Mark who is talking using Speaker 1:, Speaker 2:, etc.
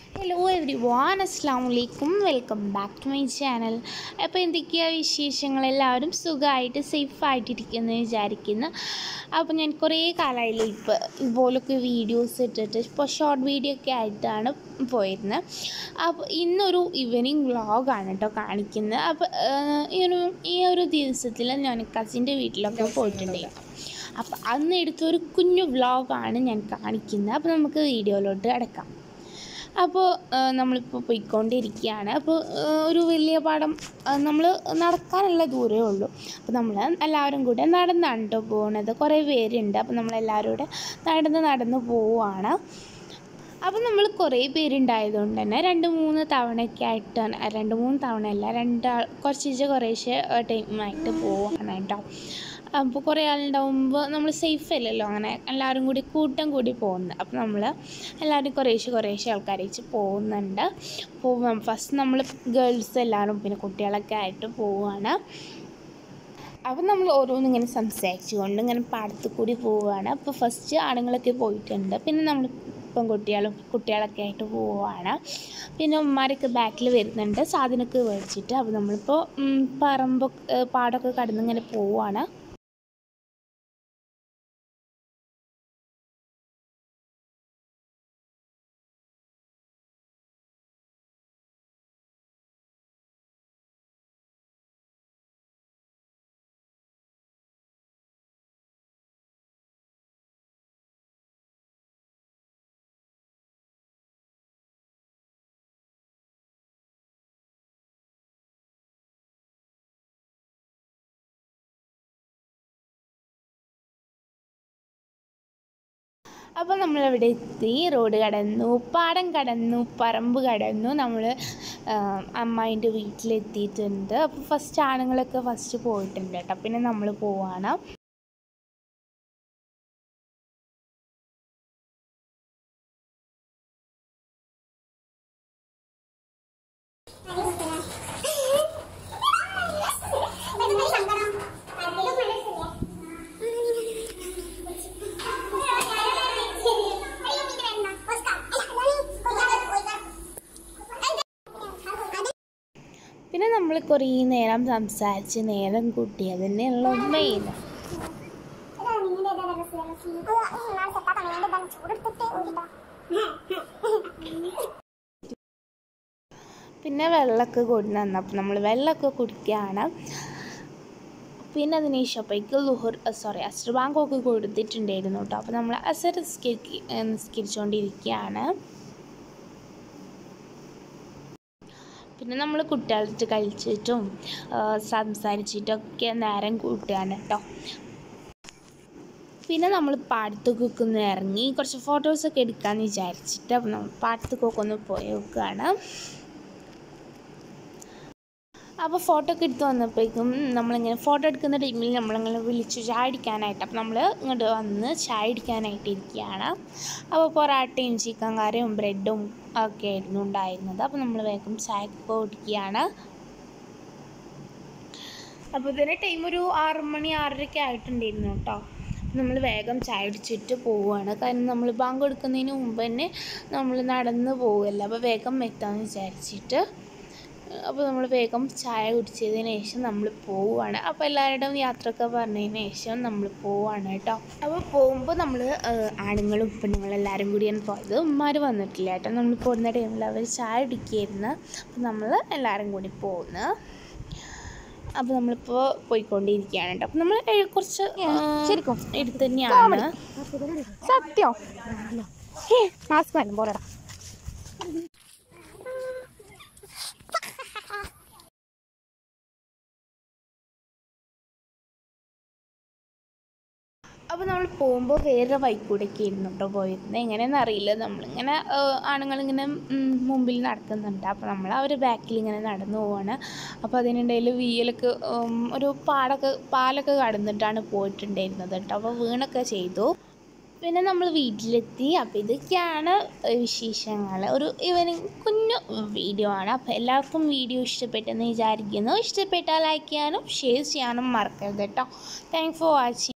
Speaker 1: hello every everyone അസ്സാം വലൈക്കും welcome back to my channel അപ്പോൾ എന്തൊക്കെയാണ് വിശേഷങ്ങൾ എല്ലാവരും സുഖമായിട്ട് സേഫായിട്ടിരിക്കുമെന്ന് വിചാരിക്കുന്നു അപ്പോൾ ഞാൻ കുറേ കാലമായില്ല ഇപ്പോൾ ഇതുപോലൊക്കെ വീഡിയോസ് ഇട്ടിട്ട് ഇപ്പോൾ ഷോർട്ട് വീഡിയോ ഒക്കെ ആയിട്ടാണ് പോയിരുന്നത് അപ്പോൾ ഇന്നൊരു ഈവനിങ് വ്ളോഗാണ് കേട്ടോ കാണിക്കുന്നത് അപ്പോൾ ഈ ഒരു ഈ ഒരു ദിവസത്തിൽ ഞാൻ കസിൻ്റെ വീട്ടിലൊക്കെ പോയിട്ടുണ്ടായിരുന്നു അപ്പോൾ അന്ന് എടുത്തൊരു കുഞ്ഞു വ്ളോഗാണ് ഞാൻ കാണിക്കുന്നത് അപ്പോൾ നമുക്ക് വീഡിയോയിലോട്ട് അടക്കാം അപ്പോൾ നമ്മളിപ്പോൾ പോയിക്കൊണ്ടിരിക്കുകയാണ് അപ്പോൾ ഒരു വലിയ പാടം നമ്മൾ നടക്കാനുള്ള ദൂരമേ ഉള്ളൂ അപ്പോൾ നമ്മൾ എല്ലാവരും കൂടെ നടന്നാണ് കേട്ടോ പോകുന്നത് കുറേ പേരുണ്ട് അപ്പോൾ നമ്മളെല്ലാവരും കൂടെ നടന്ന് നടന്ന് പോവുകയാണ് അപ്പോൾ നമ്മൾ കുറേ പേരുണ്ടായതുകൊണ്ട് തന്നെ രണ്ട് മൂന്ന് തവണയൊക്കെ ആയിട്ടാണ് രണ്ട് മൂന്ന് തവണയല്ല രണ്ടാൾ കുറച്ച് കുറേശ്ശെ ടൈമായിട്ട് പോവുകയാണ് കേട്ടോ അപ്പോൾ കുറേ ആളുണ്ടാവുമ്പോൾ നമ്മൾ സേഫ് അല്ലല്ലോ അങ്ങനെ എല്ലാവരും കൂടി കൂട്ടം കൂടി പോകുന്നത് അപ്പോൾ നമ്മൾ എല്ലാവരും കുറേശ്ശെ കുറേശ്ശെ ആൾക്കാരെ വെച്ച് പോകുന്നുണ്ട് പോകും ഫസ്റ്റ് നമ്മൾ ഗേൾസ് എല്ലാവരും പിന്നെ കുട്ടികളൊക്കെ ആയിട്ട് പോവുകയാണ് അപ്പം നമ്മൾ ഓരോന്നും ഇങ്ങനെ സംസാരിച്ചുകൊണ്ട് ഇങ്ങനെ പാടത്ത് കൂടി പോവുകയാണ് അപ്പോൾ ഫസ്റ്റ് ആണുങ്ങളൊക്കെ പോയിട്ടുണ്ട് പിന്നെ നമ്മൾ പെൺകുട്ടികളും കുട്ടികളൊക്കെ ആയിട്ട് പോവുകയാണ് പിന്നെ ഉമ്മാരൊക്കെ ബാക്കിൽ വരുന്നുണ്ട് സാധനമൊക്കെ മേടിച്ചിട്ട് അപ്പോൾ നമ്മളിപ്പോൾ പറമ്പ് പാടമൊക്കെ കടന്ന് ഇങ്ങനെ പോവുകയാണ് അപ്പോൾ നമ്മളിവിടെ എത്തി റോഡ് കടന്നു പാടം കടന്നു പറമ്പ് കടന്നു നമ്മൾ അമ്മായിൻ്റെ വീട്ടിലെത്തിയിട്ടുണ്ട് അപ്പോൾ ഫസ്റ്റ് ആണുങ്ങളൊക്കെ ഫസ്റ്റ് പോയിട്ടുണ്ട് കേട്ടോ പിന്നെ നമ്മൾ പോവാണ് പിന്നെ നമ്മൾ കുറേ നേരം സംസാരിച്ച് നേരം കൂട്ടി അതിനുള്ള മെയിൻ പിന്നെ വെള്ളമൊക്കെ കൊണ്ടു അപ്പോൾ നമ്മൾ വെള്ളമൊക്കെ കുടിക്കുകയാണ് പിന്നെ അതിന് ശേഷപ്പോഴേക്ക് ലുഹർ സോറി അസ്ർ ബാങ്കൊക്കെ കൊടുത്തിട്ടുണ്ടായിരുന്നു കേട്ടോ അപ്പോൾ നമ്മൾ അസർ നിസ്കരി നിസ്കരിച്ചുകൊണ്ടിരിക്കുകയാണ് പിന്നെ നമ്മൾ കുട്ടികളായിട്ട് കളിച്ചിട്ടും സംസാരിച്ചിട്ടൊക്കെ നേരം കൂട്ടുകയാണ് കേട്ടോ പിന്നെ നമ്മൾ പാടത്തേക്കൊക്കെ ഒന്ന് ഇറങ്ങി കുറച്ച് ഫോട്ടോസൊക്കെ എടുക്കാമെന്ന് വിചാരിച്ചിട്ട് അപ്പോൾ നമ്മൾ പാടത്തേക്കൊക്കെ ഒന്ന് പോയി നോക്കുകയാണ് അപ്പോൾ ഫോട്ടോ ഒക്കെ എടുത്ത് വന്നപ്പോഴേക്കും നമ്മളിങ്ങനെ ഫോട്ടോ എടുക്കുന്ന ടൈമിൽ നമ്മളിങ്ങനെ വിളിച്ചു ചായ അടിക്കാനായിട്ട് അപ്പോൾ നമ്മൾ ഇങ്ങോട്ട് വന്ന് ചായ അടിക്കാനായിട്ട് ഇരിക്കുകയാണ് അപ്പോൾ പൊറാട്ടയും ചിക്കൻ കറിയും ബ്രെഡും ഒക്കെ ആയിരുന്നു ഉണ്ടായിരുന്നത് അപ്പോൾ നമ്മൾ വേഗം ചായക്ക് കുടിക്കുകയാണ് അപ്പോൾ ഇതിന് ടൈം ഒരു ആറ് മണി ആറരയ്ക്ക് ആയിട്ടുണ്ടായിരുന്നു കേട്ടോ നമ്മൾ വേഗം ചായ അടിച്ചിട്ട് പോവുകയാണ് കാരണം നമ്മൾ ബാങ്ക് കൊടുക്കുന്നതിന് മുമ്പ് തന്നെ നമ്മൾ നടന്ന് പോവുമല്ലോ അപ്പോൾ വേഗം എത്താമെന്ന് വിചാരിച്ചിട്ട് അപ്പോൾ നമ്മൾ വേഗം ചായ കുടിച്ചതിന് ശേഷം നമ്മൾ പോവുകയാണ് അപ്പോൾ എല്ലാവരുടെയും യാത്രയൊക്കെ പറഞ്ഞതിന് ശേഷം നമ്മൾ പോവുകയാണ് കേട്ടോ അപ്പോൾ പോകുമ്പോൾ നമ്മൾ ആണുങ്ങളും പെണ്ണുങ്ങളും എല്ലാവരും കൂടിയാണ് പോയത് ഉമ്മാർ വന്നിട്ടില്ല കേട്ടോ നമ്മൾ പോകുന്ന ടൈമിൽ അവർ ചായ കുടിക്കുകയായിരുന്നു അപ്പോൾ നമ്മൾ എല്ലാവരും കൂടി പോകുന്നു അപ്പോൾ നമ്മളിപ്പോൾ പോയിക്കൊണ്ടിരിക്കുകയാണ് കേട്ടോ അപ്പോൾ നമ്മൾ കുറച്ച് ശരിക്കും എടുത്ത് തന്നെയാണ്
Speaker 2: സത്യം മാസ്ക് വേണം പോരടാ
Speaker 1: അപ്പോൾ നമ്മൾ പോകുമ്പോൾ വേറെ വൈക്കൂടെയൊക്കെ ആയിരുന്നു കേട്ടോ പോയിരുന്നത് എങ്ങനെയെന്ന് അറിയില്ല നമ്മളിങ്ങനെ ആണുങ്ങളിങ്ങനെ മുമ്പിൽ നടക്കുന്നുണ്ട് അപ്പോൾ നമ്മൾ അവർ ബാക്കിൽ ഇങ്ങനെ നടന്നു പോവാണ് അപ്പോൾ അതിനിടയിൽ വീയലൊക്കെ ഒരു പാടൊക്കെ പാലൊക്കെ കടന്നിട്ടാണ് പോയിട്ടുണ്ടായിരുന്നത് കേട്ടോ അപ്പോൾ വീണൊക്കെ ചെയ്തു പിന്നെ നമ്മൾ വീട്ടിലെത്തി അപ്പോൾ ഇതൊക്കെയാണ് വിശേഷങ്ങൾ ഒരു ഈവനിങ് കുഞ്ഞു വീഡിയോ ആണ് അപ്പോൾ എല്ലാവർക്കും വീഡിയോ ഇഷ്ടപ്പെട്ടെന്ന് വിചാരിക്കുന്നു ഇഷ്ടപ്പെട്ടാൽ ലൈക്ക് ചെയ്യാനും ഷെയർ ചെയ്യാനും മറക്കരുത് കേട്ടോ താങ്ക് ഫോർ വാച്ചിങ്